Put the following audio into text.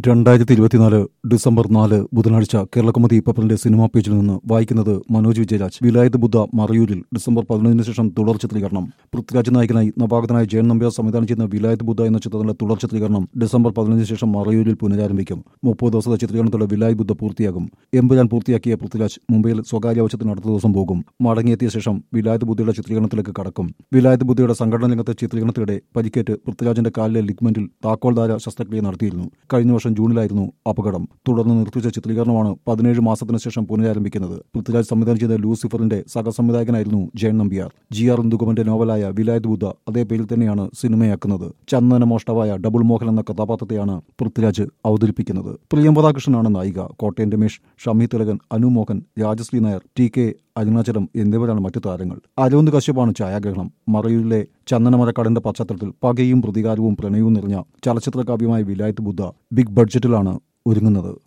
രണ്ടായിരത്തി ഇരുപത്തിനാല് ഡിസംബർ നാല് ബുധനാഴ്ച കേരളകൗമുദി പേപ്പറിന്റെ സിനിമാ പേജിൽ നിന്ന് വായിക്കുന്നത് മനോജ് വിജയരാജ് വിലായത്ത് ബുദ്ധ മറയൂരിൽ ഡിസംബർ പതിനൊന്നിന് ശേഷം തുടർ ചിത്രീകരണം പൃഥ്വിരാജ് നായകനായി നവാഗതനായ ജയൻ നമ്പ്യാർ സംവിധാനം ചെയ്യുന്ന വിലായത്ത് ബുദ്ധ എന്ന ചിത്രത്തിന്റെ തുടർ ചിത്രീകരണം ഡിസംബർ പതിനഞ്ചിന് ശേഷം മറയൂരിൽ പുനരാരംഭിക്കും മുപ്പത് ദിവസത്തെ ചിത്രീകരണത്തോടെ വിലായത്ത് ബുദ്ധ പൂർത്തിയാകും എമ്പുരാൻ പൂർത്തിയാക്കിയ പൃഥ്വിരാജ് മുംബൈയിൽ സ്വകാര്യ ആവശ്യത്തിന് അടുത്ത ദിവസം പോകും മടങ്ങിയെത്തിയ ശേഷം വിലായത്ത് ബുദ്ധയുടെ ചിത്രീകരണത്തിലേക്ക് കടക്കും വിലായത്ത് ബുദ്ധയുടെ സംഘടന രംഗത്തെ ചിത്രീകരണത്തിനിടെ പരിക്കേറ്റ് പൃഥ്വിരാജിന്റെ കാലിലെ ലിഗ്മെന്റിൽ താക്കോൽദാര ശസ്ത്രക്രിയ നടത്തിയിരുന്നു കഴിഞ്ഞ വർഷം ജൂണിലായിരുന്നു അപകടം തുടർന്ന് നിർത്തിച്ച ചിത്രീകരണമാണ് പതിനേഴ് മാസത്തിന് ശേഷം പുനരാരംഭിക്കുന്നത് പൃഥ്വിരാജ് സംവിധാനം ചെയ്ത ലൂസിഫറിന്റെ സഹസംവിധായകനായിരുന്നു ജയൻ നമ്പ്യാർ ജി ആർ ഇന്ദുകുമന്റെ നോവലായ വിലായത് ബുദ്ധ അതേ പേരിൽ തന്നെയാണ് സിനിമയാക്കുന്നത് ചന്ദന മോഷ്ടാവായ ഡബിൾ മോഹൻ എന്ന കഥാപാത്രത്തെയാണ് പൃഥ്വിരാജ് അവതരിപ്പിക്കുന്നത് പ്രിയംവദാകൃഷ്ണനാണ് നായിക കോട്ടയം രമേശ് ഷമി തിലകൻ അനു മോഹൻ രാജശ്രീ നായർ ടി കെ അരുണാചലം എന്നിവരാണ് മറ്റു താരങ്ങൾ അരവിന്ദ് കശ്യപാണ് ഛായാഗ്രഹണം മറയൂരിലെ ചന്ദനമരക്കാടിന്റെ പശ്ചാത്തലത്തിൽ പകയും പ്രതികാരവും പ്രണയവും നിറഞ്ഞ ചലച്ചിത്ര കാവ്യമായ വിലായത്ത് ബുദ്ധ ബിഗ് ബഡ്ജറ്റിലാണ് ഒരുങ്ങുന്നത്